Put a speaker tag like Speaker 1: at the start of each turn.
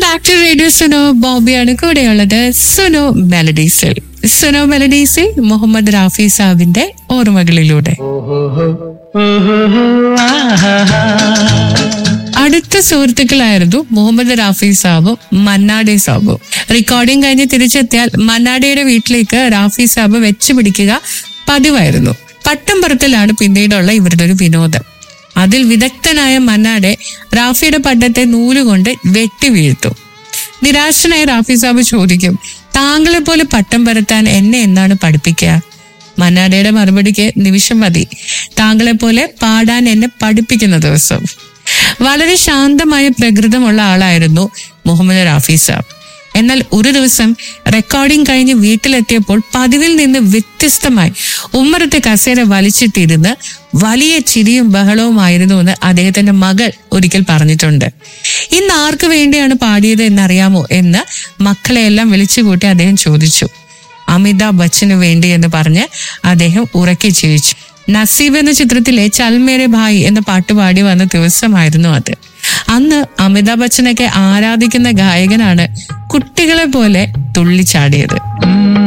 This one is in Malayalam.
Speaker 1: ബാക്ക് ടു റേഡിയോ സുനോ ബോബിയാണ് കൂടെയുള്ളത് സുനോ മെലഡീസിൽ സുനോ മെലഡീസിൽ മുഹമ്മദ് റാഫി സാബിന്റെ ഓർമ്മകളിലൂടെ അടുത്ത സുഹൃത്തുക്കളായിരുന്നു മുഹമ്മദ് റാഫി സാബും മന്നാഡെ സാബും റെക്കോർഡിംഗ് കഴിഞ്ഞ് തിരിച്ചെത്തിയാൽ മന്നാഡയുടെ വീട്ടിലേക്ക് റാഫി സാബ് വെച്ച് പിടിക്കുക പതിവായിരുന്നു പട്ടം പറത്തലാണ് പിന്നീടുള്ള ഇവരുടെ ഒരു വിനോദം അതിൽ വിദഗ്ധനായ മന്നാടെ റാഫിയുടെ പട്ടത്തെ നൂലുകൊണ്ട് വെട്ടി വീഴ്ത്തും നിരാശനായ റാഫി സാബ് ചോദിക്കും താങ്കളെ പോലെ പട്ടം പരത്താൻ എന്നെ എന്നാണ് പഠിപ്പിക്കുക മന്നാടയുടെ മറുപടിക്ക് നിമിഷം മതി താങ്കളെ പോലെ പാടാൻ എന്നെ പഠിപ്പിക്കുന്ന ദിവസം വളരെ ശാന്തമായ പ്രകൃതമുള്ള ആളായിരുന്നു മുഹമ്മദ് റാഫി സാബ് എന്നാൽ ഒരു ദിവസം റെക്കോർഡിംഗ് കഴിഞ്ഞ് വീട്ടിലെത്തിയപ്പോൾ പതിവിൽ നിന്ന് വ്യത്യസ്തമായി ഉമ്മറത്തെ കസേര വലിച്ചിട്ടിരുന്ന് വലിയ ചിരിയും ബഹളവുമായിരുന്നു എന്ന് അദ്ദേഹത്തിന്റെ മകൾ ഒരിക്കൽ പറഞ്ഞിട്ടുണ്ട് ഇന്ന് ആർക്ക് വേണ്ടിയാണ് പാടിയത് എന്നറിയാമോ എന്ന് മക്കളെയെല്ലാം വിളിച്ചുകൂട്ടി അദ്ദേഹം ചോദിച്ചു അമിതാഭ് ബച്ചന് വേണ്ടി എന്ന് പറഞ്ഞ് അദ്ദേഹം ഉറക്കി ചിരിച്ചു നസീബ് എന്ന ചിത്രത്തിലെ ചൽ മേരെ ഭായ് എന്ന പാട്ട് പാടി വന്ന ദിവസമായിരുന്നു അത് അന്ന് അമിതാഭ് ബച്ചനൊക്കെ ആരാധിക്കുന്ന ഗായകനാണ് കുട്ടികളെ പോലെ തുള്ളിച്ചാടിയത്